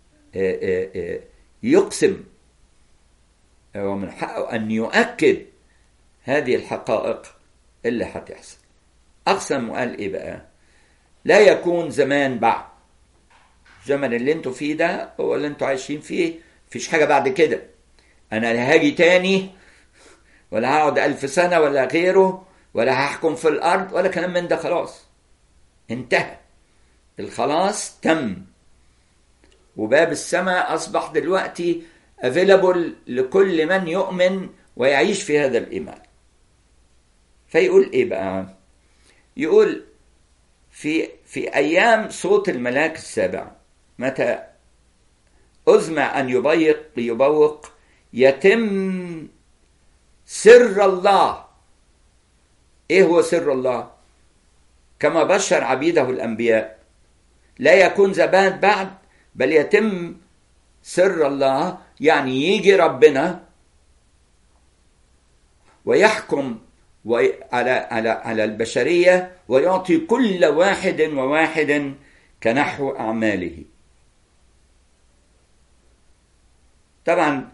يقسم ومن حقه ان يؤكد هذه الحقائق اللي هتحصل اقسم وقال ايه بقى لا يكون زمان بعد الزمن اللي انتوا فيه ده هو اللي انتوا عايشين فيه مفيش حاجه بعد كده انا لا هاجي تاني ولا هقعد ألف سنة ولا غيره ولا هحكم في الأرض ولا كلام من ده خلاص انتهى الخلاص تم وباب السماء أصبح دلوقتي available لكل من يؤمن ويعيش في هذا الإيمان فيقول إيه بقى يقول في في أيام صوت الملاك السابع متى أزمع أن يبيق يبوق يتم سر الله ايه هو سر الله كما بشر عبيده الانبياء لا يكون زبان بعد بل يتم سر الله يعني يجي ربنا ويحكم على على على البشريه ويعطي كل واحد وواحد كنحو اعماله طبعا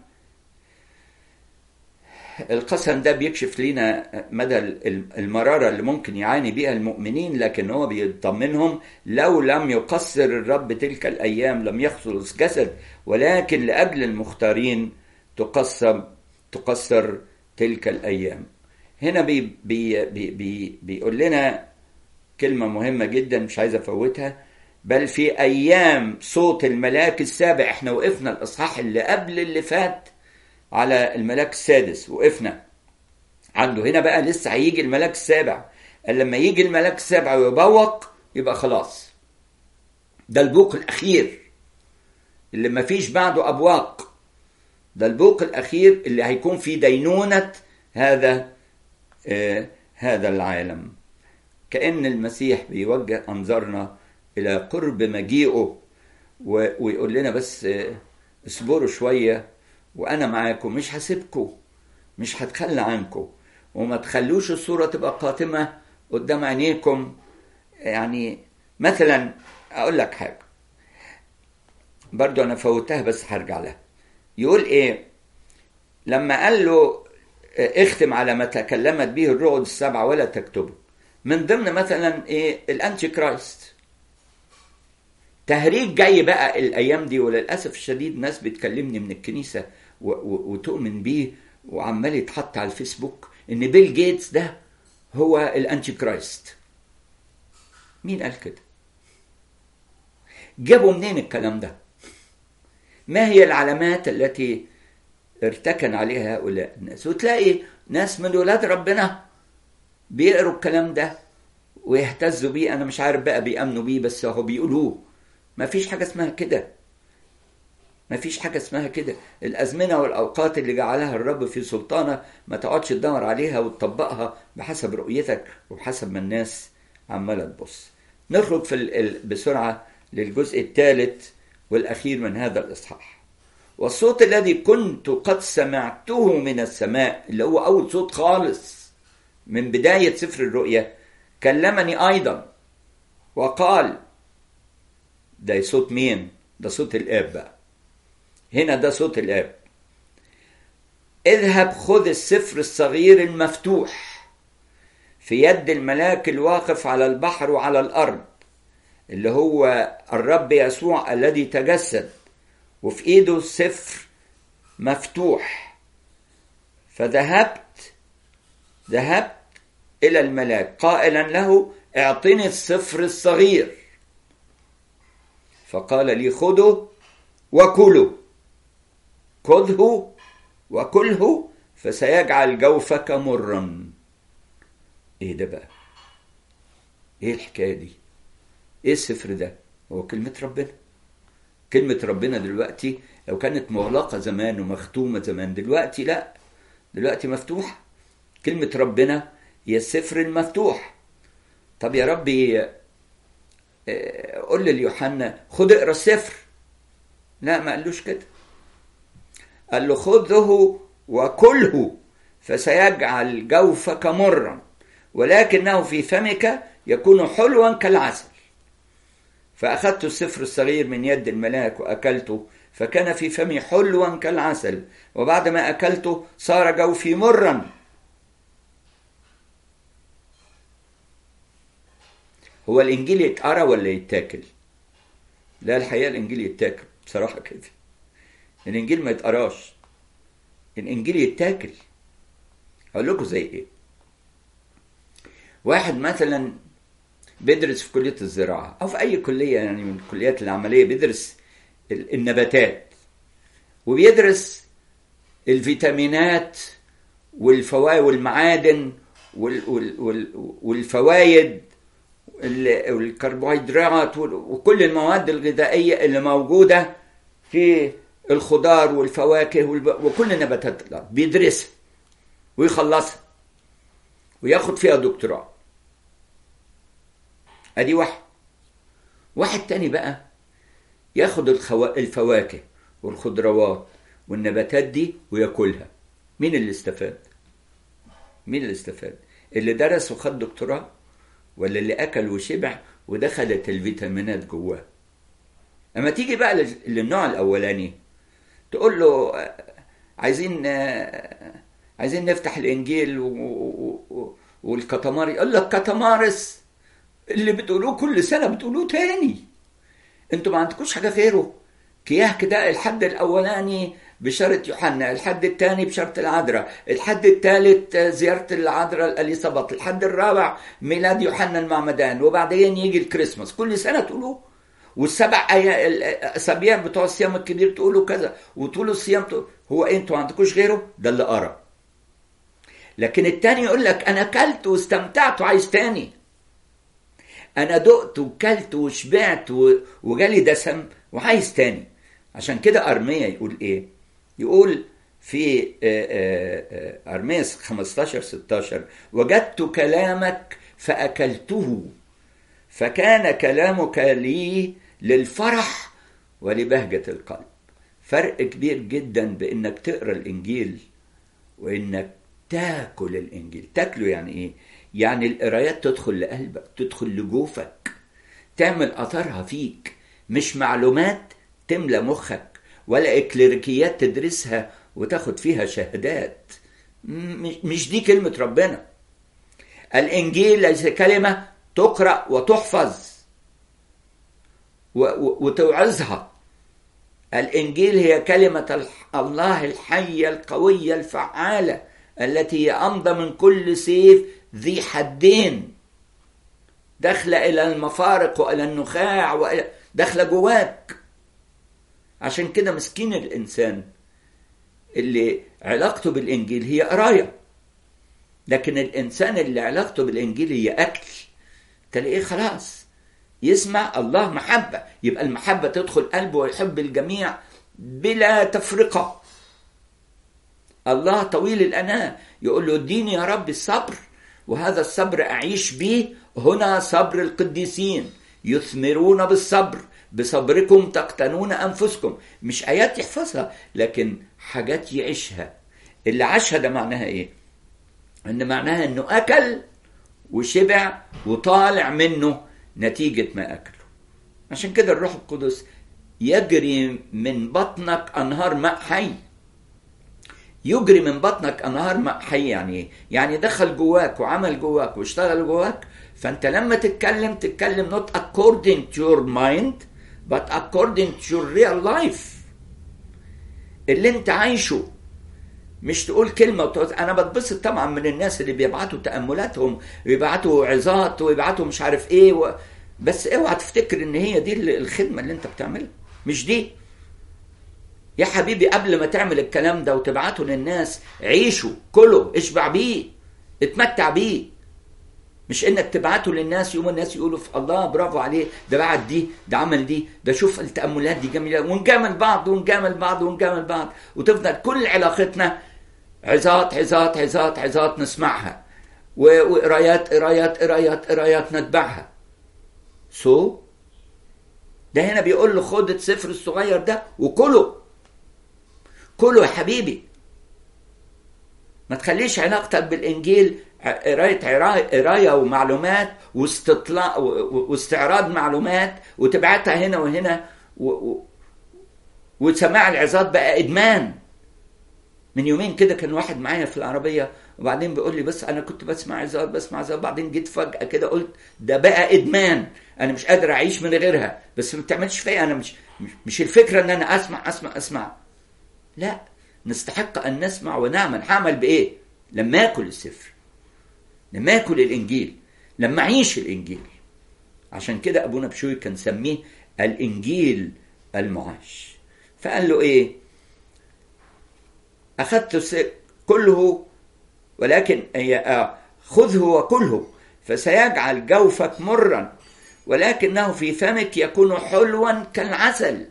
القسم ده بيكشف لنا مدى المرارة اللي ممكن يعاني بها المؤمنين لكن هو بيطمنهم لو لم يقصر الرب تلك الأيام لم يخلص جسد ولكن لأجل المختارين تقسم تقصر تلك الأيام هنا بي بي بي بي بيقول لنا كلمة مهمة جدا مش عايز أفوتها بل في أيام صوت الملاك السابع احنا وقفنا الإصحاح اللي قبل اللي فات على الملاك السادس وقفنا عنده هنا بقى لسه هيجي الملاك السابع قال لما يجي الملاك السابع ويبوق يبقى خلاص ده البوق الأخير اللي ما فيش بعده أبواق ده البوق الأخير اللي هيكون في دينونة هذا آه هذا العالم كأن المسيح بيوجه أنظارنا إلى قرب مجيئه ويقول لنا بس آه اصبروا شويه وانا معاكم مش هسيبكم مش هتخلى عنكم وما تخلوش الصورة تبقى قاتمة قدام عينيكم يعني مثلا اقول لك حاجة برضو انا فوتها بس هرجع لها يقول ايه لما قال له اختم على ما تكلمت به الرعد السبعة ولا تكتبه من ضمن مثلا ايه الانتي كرايست تهريج جاي بقى الايام دي وللاسف الشديد ناس بتكلمني من الكنيسه وتؤمن بيه وعمال يتحط على الفيسبوك ان بيل جيتس ده هو الانتي كرايست مين قال كده جابوا منين الكلام ده ما هي العلامات التي ارتكن عليها هؤلاء الناس وتلاقي ناس من ولاد ربنا بيقروا الكلام ده ويهتزوا بيه انا مش عارف بقى بيامنوا بيه بس هو بيقولوه ما فيش حاجه اسمها كده ما فيش حاجة اسمها كده الأزمنة والأوقات اللي جعلها الرب في سلطانة ما تقعدش تدور عليها وتطبقها بحسب رؤيتك وبحسب ما الناس عمالة تبص نخرج في ال... بسرعة للجزء الثالث والأخير من هذا الإصحاح والصوت الذي كنت قد سمعته من السماء اللي هو أول صوت خالص من بداية سفر الرؤيا كلمني أيضا وقال ده صوت مين؟ ده صوت الآب بقى هنا ده صوت الآب اذهب خذ السفر الصغير المفتوح في يد الملاك الواقف على البحر وعلى الأرض اللي هو الرب يسوع الذي تجسد وفي ايده سفر مفتوح فذهبت ذهبت الى الملاك قائلا له اعطني السفر الصغير فقال لي خذه وكله خذه وكله فسيجعل جوفك مرا ايه ده بقى ايه الحكايه دي ايه السفر ده هو كلمه ربنا كلمه ربنا دلوقتي لو كانت مغلقه زمان ومختومه زمان دلوقتي لا دلوقتي مفتوحه كلمه ربنا هي السفر المفتوح طب يا ربي قول ليوحنا خد اقرا السفر لا ما قالوش كده قال له خذه وكله فسيجعل جوفك مرا ولكنه في فمك يكون حلوا كالعسل فأخذت السفر الصغير من يد الملاك وأكلته فكان في فمي حلوا كالعسل وبعد ما أكلته صار جوفي مرا هو الإنجيل يتقرا ولا يتاكل؟ لا الحقيقة الإنجيل يتاكل بصراحة كده الإنجيل ما يتقراش الإنجيل يتاكل أقول لكم زي إيه؟ واحد مثلا بيدرس في كلية الزراعة أو في أي كلية يعني من الكليات العملية بيدرس النباتات وبيدرس الفيتامينات والفوائد والمعادن والفوائد والكربوهيدرات وكل المواد الغذائية اللي موجودة في الخضار والفواكه وكل النباتات بيدرسها ويخلصها وياخد فيها دكتوراه ادي واحد واحد تاني بقى ياخد الخوا... الفواكه والخضروات والنباتات دي وياكلها مين اللي استفاد مين اللي استفاد اللي درس وخد دكتوراه ولا اللي اكل وشبع ودخلت الفيتامينات جواه اما تيجي بقى للنوع الاولاني تقول له عايزين عايزين نفتح الانجيل والكتمار يقول لك كتمارس اللي بتقولوه كل سنه بتقولوه تاني انتوا ما عندكوش حاجه غيره كياه كده الحد الاولاني بشارة يوحنا الحد الثاني بشارة العذراء الحد الثالث زيارة العذراء الأليصابات الحد الرابع ميلاد يوحنا المعمدان وبعدين يجي الكريسماس كل سنة تقولوه والسبع أسابيع بتوع الصيام الكبير تقولوا كذا وطول الصيام تقول هو إيه أنتوا ما عندكوش غيره ده اللي قرا لكن التاني يقول لك أنا أكلت واستمتعت وعايز تاني أنا دقت وكلت وشبعت وجالي دسم وعايز تاني عشان كده أرميا يقول إيه؟ يقول في أرميا 15 16 وجدت كلامك فأكلته فكان كلامك لي للفرح ولبهجة القلب فرق كبير جدا بإنك تقرأ الإنجيل وإنك تاكل الإنجيل تاكله يعني إيه؟ يعني القرايات تدخل لقلبك تدخل لجوفك تعمل أثرها فيك مش معلومات تملى مخك ولا إكليريكيات تدرسها وتاخد فيها شهادات مش دي كلمة ربنا الإنجيل ليس كلمة تقرأ وتحفظ وتوعظها الإنجيل هي كلمة الله الحية القوية الفعالة التي هي أمضى من كل سيف ذي حدين داخلة إلى المفارق وإلى النخاع وإلى داخلة جواك عشان كده مسكين الإنسان اللي علاقته بالإنجيل هي قراية لكن الإنسان اللي علاقته بالإنجيل هي أكل تلاقيه خلاص يسمع الله محبة يبقى المحبة تدخل قلبه ويحب الجميع بلا تفرقة الله طويل الأناة يقول له اديني يا رب الصبر وهذا الصبر أعيش به هنا صبر القديسين يثمرون بالصبر بصبركم تقتنون أنفسكم مش آيات يحفظها لكن حاجات يعيشها اللي عاشها ده معناها إيه إن معناها إنه أكل وشبع وطالع منه نتيجة ما أكله عشان كده الروح القدس يجري من بطنك أنهار ماء حي يجري من بطنك أنهار ماء حي يعني إيه؟ يعني دخل جواك وعمل جواك واشتغل جواك فأنت لما تتكلم تتكلم not according to your mind but according to your real life اللي انت عايشه مش تقول كلمة وتقول أنا بتبسط طبعا من الناس اللي بيبعتوا تأملاتهم ويبعتوا عظات ويبعتوا مش عارف إيه و... بس اوعى تفتكر إن هي دي الخدمة اللي أنت بتعملها مش دي يا حبيبي قبل ما تعمل الكلام ده وتبعته للناس عيشه كله اشبع بيه اتمتع بيه مش انك تبعته للناس يوم الناس يقولوا في الله برافو عليه ده بعت دي ده عمل دي ده شوف التاملات دي جميله ونجامل بعض ونجامل بعض ونجامل بعض وتفضل كل علاقتنا عظات عظات عظات عظات نسمعها وقرايات قرايات قرايات قرايات نتبعها سو so, ده هنا بيقول له خد السفر الصغير ده وكله كله يا حبيبي ما تخليش علاقتك بالانجيل قرايه قرايه ومعلومات واستطلاع واستعراض معلومات وتبعتها هنا وهنا و... و... وسماع العظات بقى ادمان من يومين كده كان واحد معايا في العربيه وبعدين بيقول لي بس انا كنت بسمع عظات بسمع عظات بعدين جيت فجاه كده قلت ده بقى ادمان انا مش قادر اعيش من غيرها بس ما بتعملش فيا انا مش مش الفكره ان انا اسمع اسمع اسمع لا نستحق ان نسمع ونعمل هعمل بايه لما اكل السفر لما اكل الانجيل لما اعيش الانجيل عشان كده ابونا بشوي كان سميه الانجيل المعاش فقال له ايه اخذت كله ولكن هي خذه وكله فسيجعل جوفك مرا ولكنه في فمك يكون حلوا كالعسل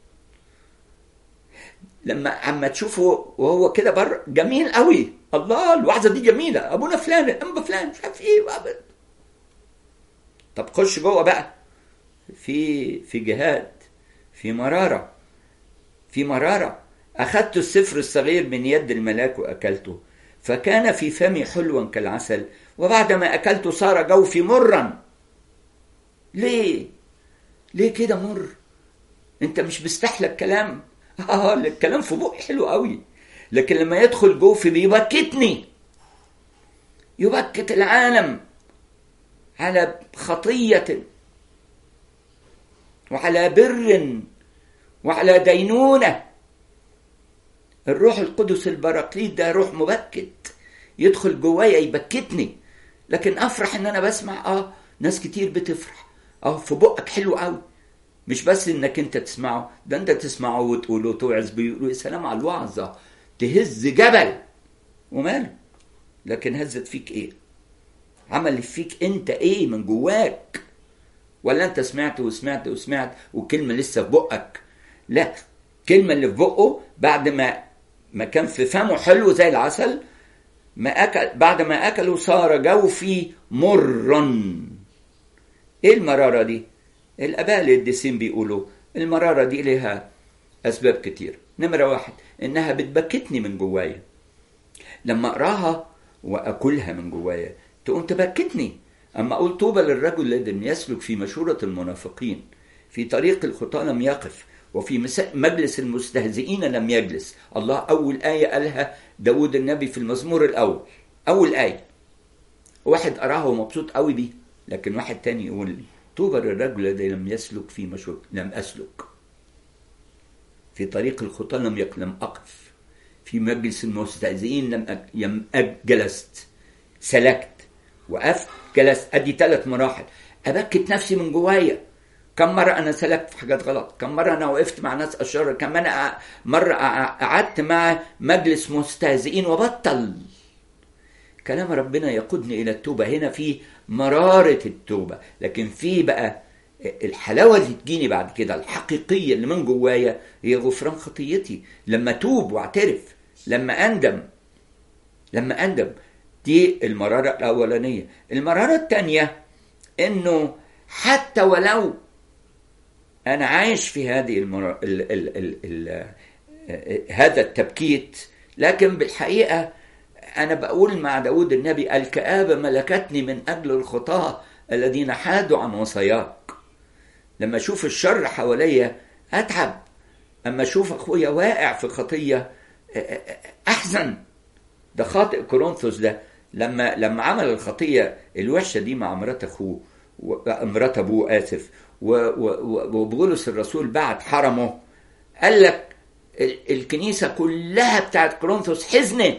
لما عما تشوفه وهو كده بره جميل قوي الله الوعظه دي جميله ابونا فلان انبا فلان مش عارف ايه وأبد. طب خش جوه بقى في في جهاد في مراره في مراره اخذت السفر الصغير من يد الملاك واكلته فكان في فمي حلوا كالعسل وبعدما اكلته صار جوفي مرا ليه ليه كده مر انت مش مستحلى الكلام اه الكلام في بقي حلو قوي لكن لما يدخل جوفي بيبكتني يبكت العالم على خطية وعلى بر وعلى دينونة الروح القدس البراقليط ده روح مبكت يدخل جوايا يبكتني لكن افرح ان انا بسمع اه ناس كتير بتفرح اه في بقك حلو قوي مش بس انك انت تسمعه ده انت تسمعه وتقوله وتوعظ بيه يا سلام على الوعظه تهز جبل وماله لكن هزت فيك ايه عمل فيك انت ايه من جواك ولا انت سمعت وسمعت وسمعت والكلمه لسه في بقك لا الكلمه اللي في بقه بعد ما ما كان في فمه حلو زي العسل ما اكل بعد ما اكله صار جوفي مرا ايه المراره دي الاباء القديسين بيقولوا المراره دي لها اسباب كتير نمره واحد انها بتبكتني من جوايا لما اقراها واكلها من جوايا تقوم تبكتني اما اقول طوبى للرجل الذي يسلك في مشوره المنافقين في طريق الخطاه لم يقف وفي مجلس المستهزئين لم يجلس الله أول آية قالها داود النبي في المزمور الأول أول آية واحد قراها ومبسوط قوي بيه لكن واحد تاني يقول لي طوبى للرجل الذي لم يسلك في مشروع لم أسلك في طريق الخطى لم يق... لم أقف في مجلس المستهزئين لم أ... يم... جلست سلكت وقفت جلست أدي ثلاث مراحل أبكت نفسي من جوايا كم مرة أنا سلكت في حاجات غلط كم مرة أنا وقفت مع ناس أشرار كم أنا مرة قعدت مع مجلس مستهزئين وبطل كلام ربنا يقودني إلى التوبة هنا في مرارة التوبة لكن في بقى الحلاوة اللي تجيني بعد كده الحقيقية اللي من جوايا هي غفران خطيتي لما توب واعترف لما أندم لما أندم دي المرارة الأولانية المرارة الثانية إنه حتى ولو أنا عايش في هذه المر... ال... ال... ال... ال... هذا التبكيت لكن بالحقيقة أنا بقول مع داود النبي الكآبة ملكتني من أجل الخطاة الذين حادوا عن وصاياك لما أشوف الشر حواليا أتعب أما أشوف أخويا واقع في خطية أحزن ده خاطئ كورنثوس ده لما لما عمل الخطية الوحشة دي مع مرات أخوه مرات أبوه آسف وبولس الرسول بعد حرمه قال لك الكنيسة كلها بتاعت كورنثوس حزنت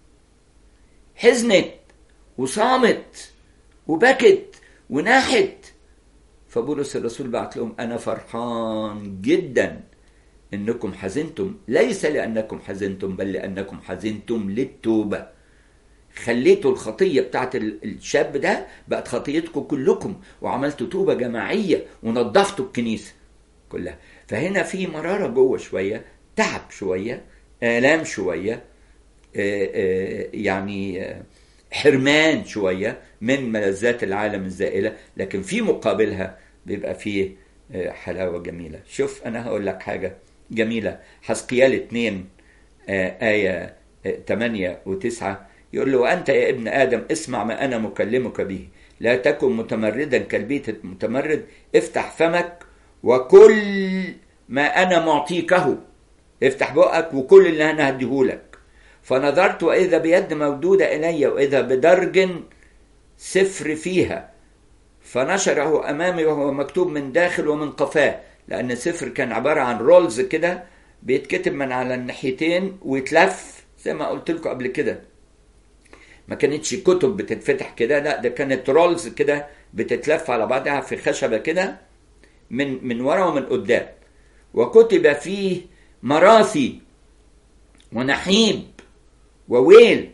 حزنت وصامت وبكت وناحت فبولس الرسول بعت لهم أنا فرحان جدا إنكم حزنتم ليس لأنكم حزنتم بل لأنكم حزنتم للتوبة خليتوا الخطية بتاعت الشاب ده بقت خطيتكم كلكم وعملتوا توبة جماعية ونظفتوا الكنيسة كلها فهنا في مرارة جوه شوية تعب شوية آلام شوية آآ آآ يعني حرمان شوية من ملذات العالم الزائلة لكن في مقابلها بيبقى فيه حلاوة جميلة شوف أنا هقول لك حاجة جميلة حسقيال 2 آية 8 و9 يقول له وأنت يا ابن آدم اسمع ما أنا مكلمك به لا تكن متمردا كالبيت المتمرد افتح فمك وكل ما أنا معطيكه افتح بقك وكل اللي أنا هديهولك فنظرت وإذا بيد مودودة إلي وإذا بدرج سفر فيها فنشره أمامي وهو مكتوب من داخل ومن قفاه لأن السفر كان عبارة عن رولز كده بيتكتب من على الناحيتين ويتلف زي ما قلت لكم قبل كده ما كانتش كتب بتتفتح كده لا ده كانت رولز كده بتتلف على بعضها في خشبة كده من من ورا ومن قدام وكتب فيه مراثي ونحيب وويل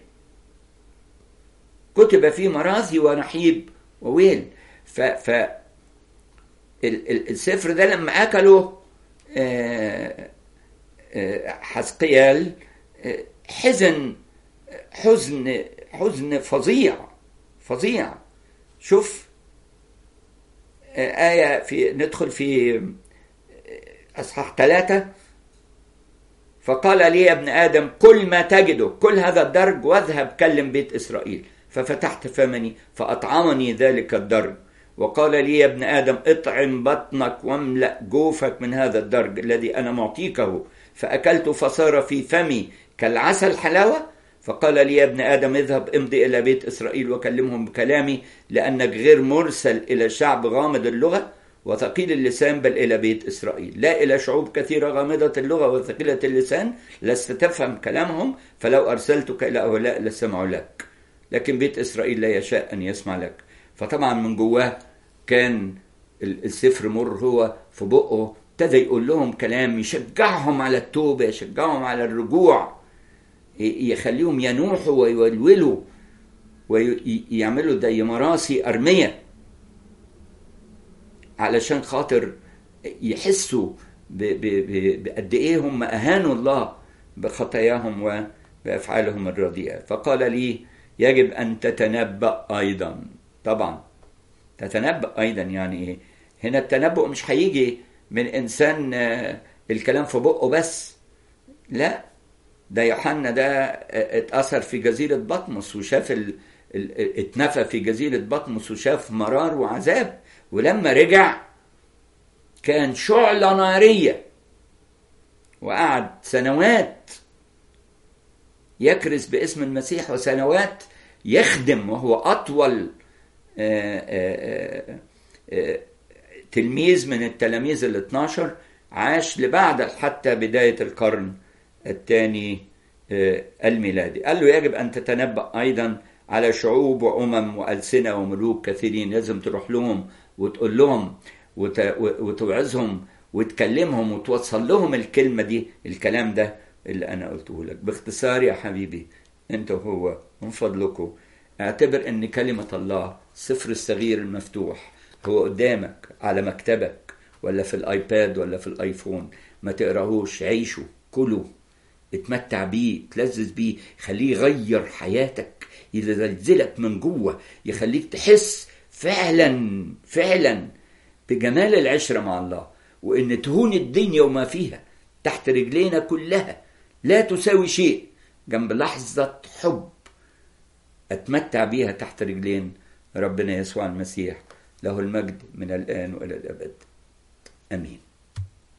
كتب فيه مراثي ونحيب وويل ف ف السفر ده لما اكله حسقيال حزن حزن حزن فظيع فظيع شوف آية في ندخل في أصحاح ثلاثة فقال لي يا ابن آدم كل ما تجده كل هذا الدرج واذهب كلم بيت إسرائيل ففتحت فمني فأطعمني ذلك الدرج وقال لي يا ابن آدم اطعم بطنك واملأ جوفك من هذا الدرج الذي أنا معطيكه فأكلت فصار في فمي كالعسل حلاوة فقال لي يا ابن آدم اذهب امضي إلى بيت إسرائيل وكلمهم بكلامي لأنك غير مرسل إلى شعب غامض اللغة وثقيل اللسان بل إلى بيت إسرائيل لا إلى شعوب كثيرة غامضة اللغة وثقيلة اللسان لست تفهم كلامهم فلو أرسلتك إلى هؤلاء لسمعوا لك لكن بيت إسرائيل لا يشاء أن يسمع لك فطبعا من جواه كان السفر مر هو في بقه ابتدى يقول لهم كلام يشجعهم على التوبة يشجعهم على الرجوع يخليهم ينوحوا ويولولوا ويعملوا زي مراسي أرمية علشان خاطر يحسوا بقد ايه هم اهانوا الله بخطاياهم وبافعالهم الرديئه فقال لي يجب ان تتنبا ايضا طبعا تتنبا ايضا يعني ايه هنا التنبؤ مش هيجي من انسان الكلام في بقه بس لا ده يوحنا ده اتأثر في جزيرة بطمس وشاف ال... اتنفى في جزيرة بطمس وشاف مرار وعذاب ولما رجع كان شعلة نارية وقعد سنوات يكرس باسم المسيح وسنوات يخدم وهو أطول آآ آآ تلميذ من التلاميذ ال 12 عاش لبعد حتى بداية القرن الثاني الميلادي قال له يجب أن تتنبأ أيضا على شعوب وأمم وألسنة وملوك كثيرين لازم تروح لهم وتقول لهم وتوعظهم وتكلمهم وتوصل لهم الكلمة دي الكلام ده اللي أنا قلته لك باختصار يا حبيبي أنت وهو من فضلكم اعتبر أن كلمة الله سفر الصغير المفتوح هو قدامك على مكتبك ولا في الآيباد ولا في الآيفون ما تقراهوش عيشه كله اتمتع بيه تلذذ بيه خليه يغير حياتك يزلزلك من جوه يخليك تحس فعلا فعلا بجمال العشرة مع الله وإن تهون الدنيا وما فيها تحت رجلينا كلها لا تساوي شيء جنب لحظة حب أتمتع بيها تحت رجلين ربنا يسوع المسيح له المجد من الآن وإلى الأبد آمين